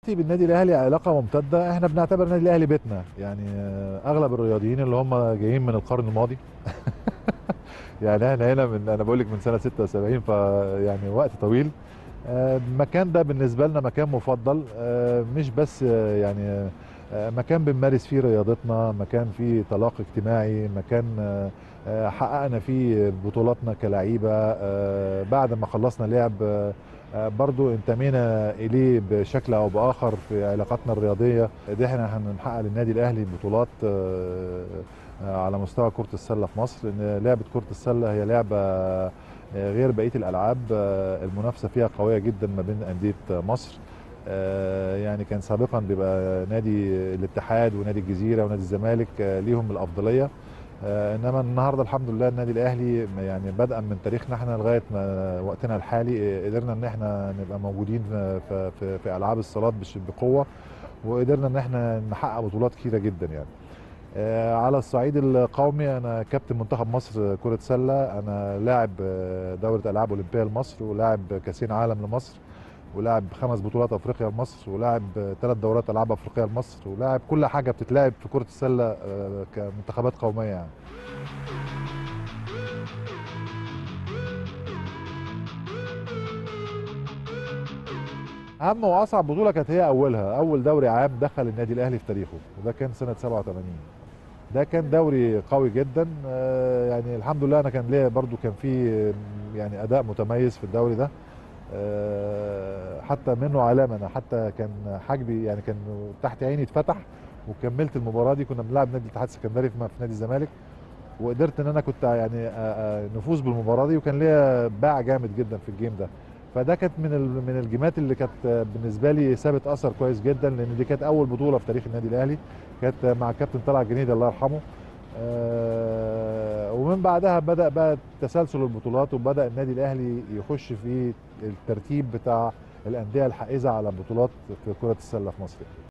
علاقتي بالنادي الاهلي علاقه ممتده احنا بنعتبر النادي الاهلي بيتنا يعني آه، اغلب الرياضيين اللي هم جايين من القرن الماضي يعني احنا هنا من انا بقول لك من سنه 76 فيعني وقت طويل آه، المكان ده بالنسبه لنا مكان مفضل آه، مش بس آه، يعني آه، مكان بنمارس فيه رياضتنا مكان فيه تلاقي اجتماعي مكان آه، آه، حققنا فيه بطولاتنا كلعيبه آه، بعد ما خلصنا لعب آه، آه، برضو انتمينا اليه بشكل او باخر في علاقاتنا الرياضيه دي احنا هنحقق للنادي الاهلي بطولات آه، آه، على مستوى كره السله في مصر لان لعبه كره السله هي لعبه آه، غير بقيه الالعاب آه، المنافسه فيها قويه جدا ما بين انديه مصر آه، يعني كان سابقا بيبقى نادي الاتحاد ونادي الجزيره ونادي الزمالك آه، ليهم الافضليه آه، انما النهارده الحمد لله النادي الاهلي يعني بدءا من تاريخنا احنا لغايه ما وقتنا الحالي آه، قدرنا ان احنا نبقى موجودين في في, في العاب الصالات بش- بقوه وقدرنا ان احنا نحقق بطولات كتيره جدا يعني آه، على الصعيد القومي انا كابتن منتخب مصر كره سله انا لاعب آه، دوره العاب اولمبيه لمصر ولاعب كاسين عالم لمصر ولاعب خمس بطولات افريقيا لمصر ولاعب ثلاث دورات العاب افريقيه لمصر ولاعب كل حاجه بتتلعب في كره السله آه، كمنتخبات قوميه يعني اهم واصعب بطوله كانت هي اولها اول دوري عام دخل النادي الاهلي في تاريخه وده كان سنه 87 ده كان دوري قوي جدا آه، يعني الحمد لله انا كان ليا برضو كان في آه، يعني اداء متميز في الدوري ده آه، حتى منه علامه انا حتى كان حاجبي يعني كان تحت عيني اتفتح وكملت المباراه دي كنا بنلعب نادي الاتحاد السكندري في في نادي الزمالك وقدرت ان انا كنت يعني آه، آه، نفوز بالمباراه دي وكان ليا باع جامد جدا في الجيم ده فده كانت من ال- من الجيمات اللي كانت آه، بالنسبه لي سابت اثر كويس جدا لان دي كانت اول بطوله في تاريخ النادي الاهلي كانت مع الكابتن طلعت جنيد الله يرحمه آه، ومن بعدها بدا بقى تسلسل البطولات وبدا النادي الاهلي يخش في الترتيب بتاع الانديه الحائزه على بطولات في كره السله في مصر